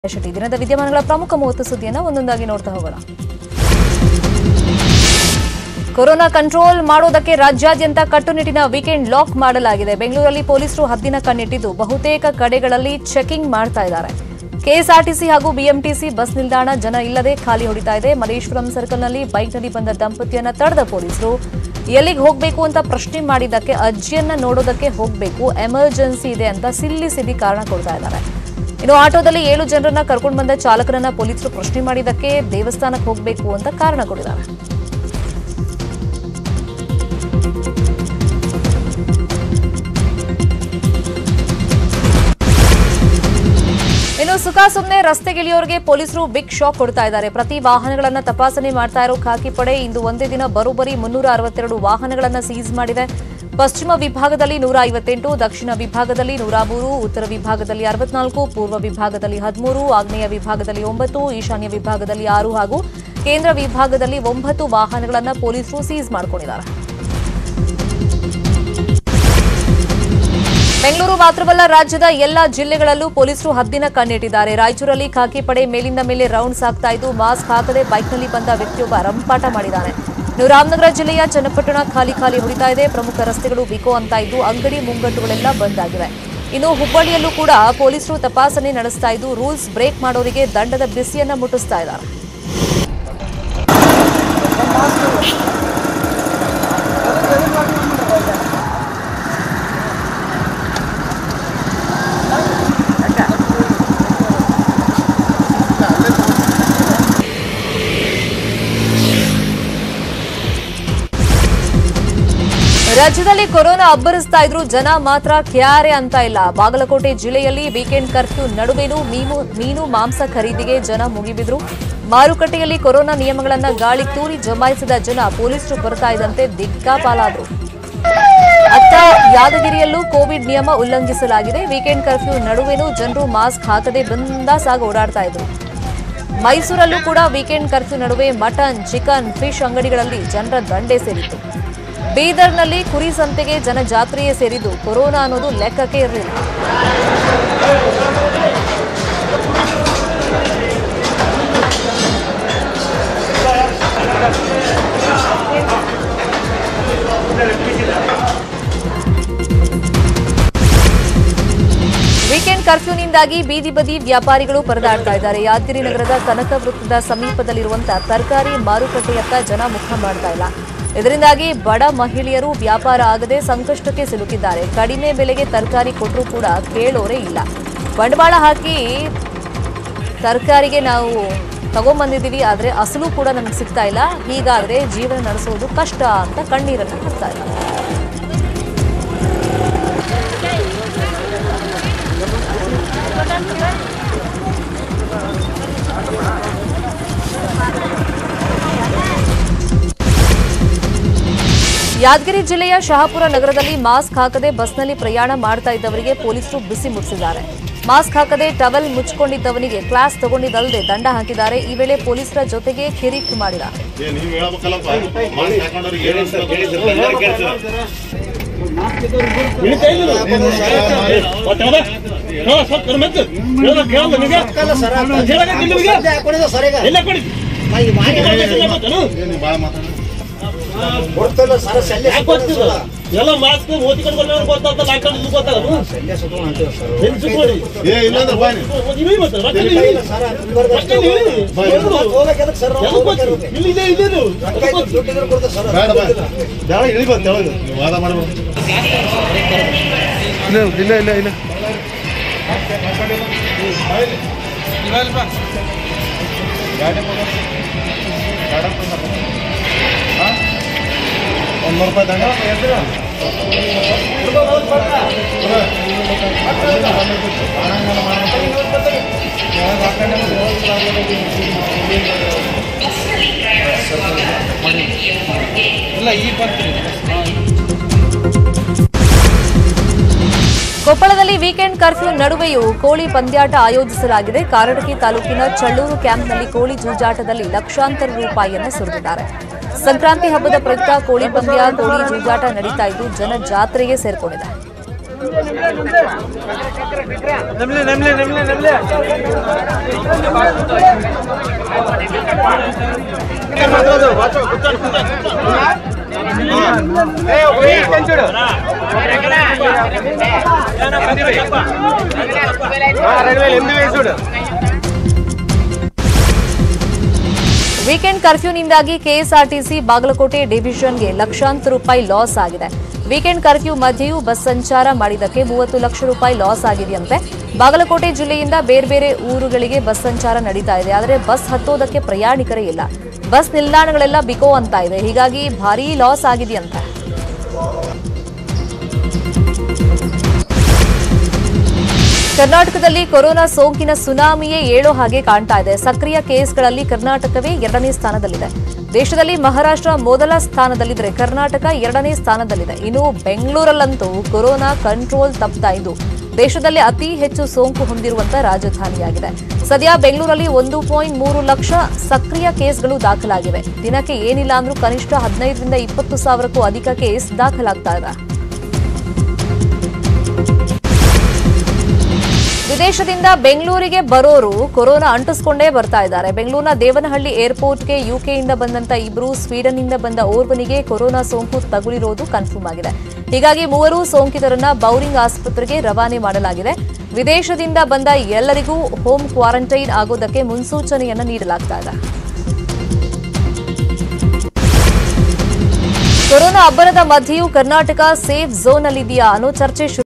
ಶೆಟ್ಟಿ ದಿನದ ವಿದ್ಯಮಾನಗಳ ಪ್ರಮುಖ ಮೂವತ್ತು ಸುದ್ದಿಯನ್ನ ಒಂದೊಂದಾಗಿ ನೋಡ್ತಾ ಹೋಗೋಣ ಕೊರೋನಾ ಕಂಟ್ರೋಲ್ ಮಾಡೋದಕ್ಕೆ ರಾಜ್ಯಾದ್ಯಂತ ಕಟ್ಟುನಿಟ್ಟಿನ ವೀಕೆಂಡ್ ಲಾಕ್ ಮಾಡಲಾಗಿದೆ ಬೆಂಗಳೂರಲ್ಲಿ ಪೊಲೀಸರು ಹದ್ದಿನ ಕಣ್ಣಿಟ್ಟಿದ್ದು ಬಹುತೇಕ ಕಡೆಗಳಲ್ಲಿ ಚೆಕಿಂಗ್ ಮಾಡ್ತಾ ಇದ್ದಾರೆ ಕೆಎಸ್ಆರ್ಟಿಸಿ ಹಾಗೂ ಬಿಎಂಟಿಸಿ ಬಸ್ ನಿಲ್ದಾಣ ಜನ ಇಲ್ಲದೆ ಖಾಲಿ ಹೊಡಿತಾ ಇದೆ ಮಲೇಶ್ವರಂ ಸರ್ಕಲ್ನಲ್ಲಿ ಬೈಕ್ನಲ್ಲಿ ಬಂದ ದಂಪತಿಯನ್ನ ತಡೆದ ಪೊಲೀಸರು ಎಲ್ಲಿಗೆ ಹೋಗಬೇಕು ಅಂತ ಪ್ರಶ್ನೆ ಮಾಡಿದ್ದಕ್ಕೆ ಅಜ್ಜಿಯನ್ನ ನೋಡೋದಕ್ಕೆ ಹೋಗಬೇಕು ಎಮರ್ಜೆನ್ಸಿ ಇದೆ ಅಂತ ಸಿಲ್ಲಿ ಸಿದ್ದಿ ಕಾರಣ ಕೊಡ್ತಾ ಇದ್ದಾರೆ ಇನ್ನು ಆಟೋದಲ್ಲಿ ಏಳು ಜನರನ್ನ ಕರ್ಕೊಂಡು ಬಂದ ಚಾಲಕರನ್ನ ಪೊಲೀಸರು ಪ್ರಶ್ನೆ ಮಾಡಿದ್ದಕ್ಕೆ ದೇವಸ್ಥಾನಕ್ಕೆ ಹೋಗಬೇಕು ಅಂತ ಕಾರಣ ಕೊಟ್ಟಿದ್ದಾರೆ ಇನ್ನು ಸುಖ ಸುಮ್ಮನೆ ರಸ್ತೆಗಿಳಿಯೋರಿಗೆ ಪೊಲೀಸರು ಬಿಗ್ ಶಾಕ್ ಕೊಡ್ತಾ ಇದ್ದಾರೆ ಪ್ರತಿ ವಾಹನಗಳನ್ನ ತಪಾಸಣೆ ಮಾಡ್ತಾ ಇರೋ ಖಾಕಿ ಪಡೆ ಇಂದು ಒಂದೇ ದಿನ ಬರೋಬ್ಬರಿ ಮುನ್ನೂರ ಅರವತ್ತೆರಡು ವಾಹನಗಳನ್ನ ಸೀಸ್ ಮಾಡಿದೆ ಪಶ್ಚಿಮ ವಿಭಾಗದಲ್ಲಿ ನೂರ ಐವತ್ತೆಂಟು ದಕ್ಷಿಣ ವಿಭಾಗದಲ್ಲಿ ನೂರ ಮೂರು ಉತ್ತರ ವಿಭಾಗದಲ್ಲಿ ಅರವತ್ನಾಲ್ಕು ಪೂರ್ವ ವಿಭಾಗದಲ್ಲಿ ಹದಿಮೂರು ಆಗ್ನೇಯ ವಿಭಾಗದಲ್ಲಿ ಒಂಬತ್ತು ಈಶಾನ್ಯ ವಿಭಾಗದಲ್ಲಿ ಆರು ಹಾಗೂ ಕೇಂದ್ರ ವಿಭಾಗದಲ್ಲಿ ಒಂಬತ್ತು ವಾಹನಗಳನ್ನ ಪೊಲೀಸರು ಸೀಸ್ ಮಾಡಿಕೊಂಡಿದ್ದಾರೆ ಬೆಂಗಳೂರು ಮಾತ್ರವಲ್ಲ ರಾಜ್ಯದ ಎಲ್ಲಾ ಜಿಲ್ಲೆಗಳಲ್ಲೂ ಪೊಲೀಸರು ಹದ್ದಿನ ಕಣ್ಣಿಟ್ಟಿದ್ದಾರೆ ರಾಯಚೂರಲ್ಲಿ ಖಾಕಿ ಪಡೆ ಮೇಲಿಂದ ಮೇಲೆ ರೌಂಡ್ಸ್ ಆಗ್ತಾ ಇದ್ದು ಮಾಸ್ಕ್ ಹಾಕದೆ ಬೈಕ್ನಲ್ಲಿ ಬಂದ ವ್ಯಕ್ತಿಯೊಬ್ಬ ರಂಪಾಟ ಮಾಡಿದ್ದಾನೆ ಇನ್ನು ರಾಮನಗರ ಜಿಲ್ಲೆಯ ಚನ್ನಪಟ್ಟಣ ಖಾಲಿ ಖಾಲಿ ಹೊಡಿತಾ ಇದೆ ಪ್ರಮುಖ ರಸ್ತೆಗಳು ಬಿಕೋ ಅಂತ ಇದ್ದು ಅಂಗಡಿ ಮುಂಗಟ್ಟುಗಳೆಲ್ಲ ಬಂದ್ ಆಗಿವೆ ಇನ್ನು ಹುಬ್ಬಳ್ಳಿಯಲ್ಲೂ ಕೂಡ ಪೊಲೀಸರು ತಪಾಸಣೆ ನಡೆಸ್ತಾ ಇದ್ದು ರೂಲ್ಸ್ ಬ್ರೇಕ್ ಮಾಡೋರಿಗೆ ದಂಡದ ಬಿಸಿಯನ್ನ ಮುಟ್ಟಿಸ್ತಾ ಇದ್ದಾರೆ ರಾಜ್ಯದಲ್ಲಿ ಕೊರೋನಾ ಅಬ್ಬರಿಸ್ತಾ ಇದ್ರು ಜನ ಮಾತ್ರ ಕ್ಯಾರೆ ಅಂತ ಇಲ್ಲ ಬಾಗಲಕೋಟೆ ಜಿಲ್ಲೆಯಲ್ಲಿ ವೀಕೆಂಡ್ ಕರ್ಫ್ಯೂ ನಡುವೆನೂ ಮೀನು ಮೀನು ಮಾಂಸ ಖರೀದಿಗೆ ಜನ ಮುಗಿಬಿದ್ರು ಮಾರುಕಟ್ಟೆಯಲ್ಲಿ ಕೊರೋನಾ ನಿಯಮಗಳನ್ನ ಗಾಳಿ ತೂರಿ ಜಮಾಯಿಸಿದ ಜನ ಪೊಲೀಸರು ಬರ್ತಾ ಇದ್ದಂತೆ ದಿಗ್ಗಾಪಾಲಾದ್ರು ಅತ್ತ ಯಾದಗಿರಿಯಲ್ಲೂ ಕೋವಿಡ್ ನಿಯಮ ಉಲ್ಲಂಘಿಸಲಾಗಿದೆ ವೀಕೆಂಡ್ ಕರ್ಫ್ಯೂ ನಡುವೆನೂ ಜನರು ಮಾಸ್ಕ್ ಹಾಕದೆ ಬಂದಾಸಾಗಿ ಓಡಾಡ್ತಾ ಇದ್ರು ಮೈಸೂರಲ್ಲೂ ಕೂಡ ವೀಕೆಂಡ್ ಕರ್ಫ್ಯೂ ನಡುವೆ ಮಟನ್ ಚಿಕನ್ ಫಿಶ್ ಅಂಗಡಿಗಳಲ್ಲಿ ಜನರ ದಂಡೆ ಸೇರಿತ್ತು ಬೀದರ್ನಲ್ಲಿ ಕುರಿ ಸಂತೆಗೆ ಜನ ಜಾತ್ರೆಯೇ ಸೇರಿದ್ದು ಕೊರೋನಾ ಅನ್ನೋದು ಲೆಕ್ಕಕ್ಕೆ ಇರಲಿಲ್ಲ ವೀಕೆಂಡ್ ಕರ್ಫ್ಯೂನಿಂದಾಗಿ ಬೀದಿ ಬದಿ ವ್ಯಾಪಾರಿಗಳು ಪರದಾಡ್ತಾ ಇದ್ದಾರೆ ಯಾದಗಿರಿ ನಗರದ ಕನಕ ವೃತ್ತದ ಸಮೀಪದಲ್ಲಿರುವಂತಹ ತರಕಾರಿ ಮಾರುಕಟ್ಟೆಯತ್ತ ಜನ ಮುಖ ಮಾಡ್ತಾ ಇಲ್ಲ ಇದರಿಂದಾಗಿ ಬಡ ಮಹಿಳೆಯರು ವ್ಯಾಪಾರ ಆಗದೆ ಸಂಕಷ್ಟಕ್ಕೆ ಸಿಲುಕಿದ್ದಾರೆ ಕಡಿಮೆ ಬೆಲೆಗೆ ತರಕಾರಿ ಕೊಟ್ಟರೂ ಕೂಡ ಕೇಳೋರೇ ಇಲ್ಲ ಬಂಡವಾಳ ಹಾಕಿ ತರಕಾರಿಗೆ ನಾವು ತಗೊಂಬಂದಿದ್ದೀವಿ ಆದರೆ ಅಸಲು ಕೂಡ ನಮಗೆ ಸಿಗ್ತಾ ಇಲ್ಲ ಹೀಗಾದ್ರೆ ಜೀವನ ನಡೆಸೋದು ಕಷ್ಟ ಅಂತ ಕಣ್ಣೀರನ್ನು ಹಾಕ್ತಾ ಇಲ್ಲ ಯಾದಗಿರಿ ಜಿಲ್ಲೆಯ ಶಹಾಪುರ ನಗರದಲ್ಲಿ ಮಾಸ್ಕ್ ಹಾಕದೆ ಬಸ್ನಲ್ಲಿ ಪ್ರಯಾಣ ಮಾಡ್ತಾ ಇದ್ದವರಿಗೆ ಪೊಲೀಸರು ಬಿಸಿ ಮುಟ್ಟಿಸಿದ್ದಾರೆ ಮಾಸ್ಕ್ ಹಾಕದೆ ಟವೆಲ್ ಮುಚ್ಚಿಕೊಂಡಿದ್ದವನಿಗೆ ಕ್ಲಾಸ್ ತಗೊಂಡಿದ್ದಲ್ಲದೆ ದಂಡ ಹಾಕಿದ್ದಾರೆ ಈ ವೇಳೆ ಪೊಲೀಸರ ಜೊತೆಗೆ ಕಿರಿಕ್ ಮಾಡಿದ್ದಾರೆ ಏ, ನೀವ್ ಹೇಳ್ಬೇಕಲ್ಲಪ್ಪ ಮಾಸ್ಕ್ ಹಾಕೊಂಡವ್ರಿಗೆ ಏನ್ ಅನ್ಸ್ಬೇಕು? ಏ, ನೀವ್ ಬಾಳ ಮಾತಾಡ ಎಲ್ಲ ಮಾಸ್ಕ್ ಮೋದಿ ಕಟ್ಕೊಂಡು ಗೊತ್ತಾಗ್ತದೆ ಲಾಕ್ಡೌನ್ ಇದು ಗೊತ್ತಾಗಲ್ಲ ಹೆಂಗ್ಸುಕೊಳ್ಳಿ ಏ ಇಲ್ಲಾಂದ್ರೆ ಬಾ ನೀ. ಇವಿ ಮತ್ತೆ ರೊಕ್ಕ ಇವಿ. ರೊಕ್ಕ ಇವಿ. ಎದಕ್ ಗೊತ್ತು? ಇಲ್ಲಿ ಇದೆ ಇದೇನು ಎದಕ್ ಗೊತ್ತು? ಬೇಡ ಬಾ ಬೇಡ ಇಳಿಬ ತೆಳಗೆ ನೀವು ವಾದ ಮಾಡ್ಬೇಕು ಇಲ್ಲ ಇಲ್ಲ ಇಲ್ಲ ಒಂದ್ ನೂರು ರೂಪಾಯಿ ದಂಡ ಕೊಪ್ಪಳದಲ್ಲಿ ವೀಕೆಂಡ್ ಕರ್ಫ್ಯೂ ನಡುವೆಯೂ ಕೋಳಿ ಪಂದ್ಯಾಟ ಆಯೋಜಿಸಲಾಗಿದೆ ಕಾರಟಗಿ ತಾಲೂಕಿನ ಚಳ್ಳೂರು ಕ್ಯಾಂಪ್ನಲ್ಲಿ ಕೋಳಿ ಜೂಜಾಟದಲ್ಲಿ ಲಕ್ಷಾಂತರ ರೂಪಾಯಿಯನ್ನು ಸುರಿದಿದ್ದಾರೆ ಸಂಕ್ರಾಂತಿ ಹಬ್ಬದ ಪ್ರಯುಕ್ತ ಕೋಳಿ ಪಂದ್ಯ ಕೋಳಿ ಜೂಜಾಟ ನಡೀತಾ ಇದ್ದು ಜನ ಜಾತ್ರೆಗೆ ಸೇರ್ಕೊಂಡಿದೆ ವೀಕೆಂಡ್ ಕರ್ಫ್ಯೂನಿಂದಾಗಿ ಕೆಎಸ್ಆರ್ಟಿಸಿ ಬಾಗಲಕೋಟೆ ಡಿವಿಷನ್ಗೆ ಲಕ್ಷಾಂತರ ರೂಪಾಯಿ ಲಾಸ್ ಆಗಿದೆ ವೀಕೆಂಡ್ ಕರ್ಫ್ಯೂ ಮಧ್ಯೆಯೂ ಬಸ್ ಸಂಚಾರ ಮಾಡಿದ್ದಕ್ಕೆ ಮೂವತ್ತು ಲಕ್ಷ ರೂಪಾಯಿ ಲಾಸ್ ಆಗಿದೆಯಂತೆ ಬಾಗಲಕೋಟೆ ಜಿಲ್ಲೆಯಿಂದ ಬೇರೆ ಬೇರೆ ಊರುಗಳಿಗೆ ಬಸ್ ಸಂಚಾರ ನಡೀತಾ ಇದೆ ಆದರೆ ಬಸ್ ಹತ್ತೋದಕ್ಕೆ ಪ್ರಯಾಣಿಕರೇ ಇಲ್ಲ ಬಸ್ ನಿಲ್ದಾಣಗಳೆಲ್ಲ ಬಿಕೋ ಅಂತ ಇದೆ ಹೀಗಾಗಿ ಭಾರೀ ಲಾಸ್ ಆಗಿದೆಯಂತೆ ಕರ್ನಾಟಕದಲ್ಲಿ ಕೊರೋನಾ ಸೋಂಕಿನ ಸುನಾಮಿಯೇ ಏಳೋ ಹಾಗೆ ಕಾಣ್ತಾ ಇದೆ ಸಕ್ರಿಯ ಕೇಸ್ಗಳಲ್ಲಿ ಕರ್ನಾಟಕವೇ ಎರಡನೇ ಸ್ಥಾನದಲ್ಲಿದೆ ದೇಶದಲ್ಲಿ ಮಹಾರಾಷ್ಟ್ರ ಮೊದಲ ಸ್ಥಾನದಲ್ಲಿದ್ದರೆ ಕರ್ನಾಟಕ ಎರಡನೇ ಸ್ಥಾನದಲ್ಲಿದೆ ಇನ್ನು ಬೆಂಗಳೂರಲ್ಲಂತೂ ಕೊರೋನಾ ಕಂಟ್ರೋಲ್ ತಪ್ತಾ ಇದ್ದು ದೇಶದಲ್ಲಿ ಅತಿ ಹೆಚ್ಚು ಸೋಂಕು ಹೊಂದಿರುವಂತ ರಾಜಧಾನಿಯಾಗಿದೆ ಸದ್ಯ ಬೆಂಗಳೂರಲ್ಲಿ ಒಂದು ಪಾಯಿಂಟ್ ಮೂರು ಲಕ್ಷ ಸಕ್ರಿಯ ಕೇಸ್ಗಳು ದಾಖಲಾಗಿವೆ ದಿನಕ್ಕೆ ಏನಿಲ್ಲ ಅಂದ್ರೂ ಕನಿಷ್ಠ ಹದಿನೈದರಿಂದ ಇಪ್ಪತ್ತು ಸಾವಿರಕ್ಕೂ ಅಧಿಕ ಕೇಸ್ ದಾಖಲಾಗ್ತಾ ಇದೆ ವಿದೇಶದಿಂದ ಬೆಂಗಳೂರಿಗೆ ಬರೋರು ಕೊರೋನಾ ಅಂಟಿಸ್ಕೊಂಡೇ ಬರ್ತಾ ಇದ್ದಾರೆ ಬೆಂಗಳೂರಿನ ದೇವನಹಳ್ಳಿ ಏರ್ಪೋರ್ಟ್ಗೆ ಯುಕೆಯಿಂದ ಬಂದಂತ ಇಬ್ರು ಸ್ವೀಡನ್ನಿಂದ ಬಂದ ಓರ್ವನಿಗೆ ಕೊರೋನಾ ಸೋಂಕು ತಗುಲಿರೋದು ಕನ್ಫರ್ಮ್ ಆಗಿದೆ ಹೀಗಾಗಿ ಮೂವರು ಸೋಂಕಿತರನ್ನ ಬೌರಿಂಗ್ ಆಸ್ಪತ್ರೆಗೆ ರವಾನೆ ಮಾಡಲಾಗಿದೆ ವಿದೇಶದಿಂದ ಬಂದ ಎಲ್ಲರಿಗೂ ಹೋಮ್ ಕ್ವಾರಂಟೈನ್ ಆಗೋದಕ್ಕೆ ಮುನ್ಸೂಚನೆಯನ್ನ ನೀಡಲಾಗ್ತಾ ಇದೆ ಕೊರೋನಾ ಅಬ್ಬರದ ಮಧ್ಯೆಯೂ ಕರ್ನಾಟಕ ಸೇಫ್ ಝೋನ್ ಅಲ್ಲಿದೆಯಾ ಅನ್ನೋ ಚರ್ಚೆ ಶುರು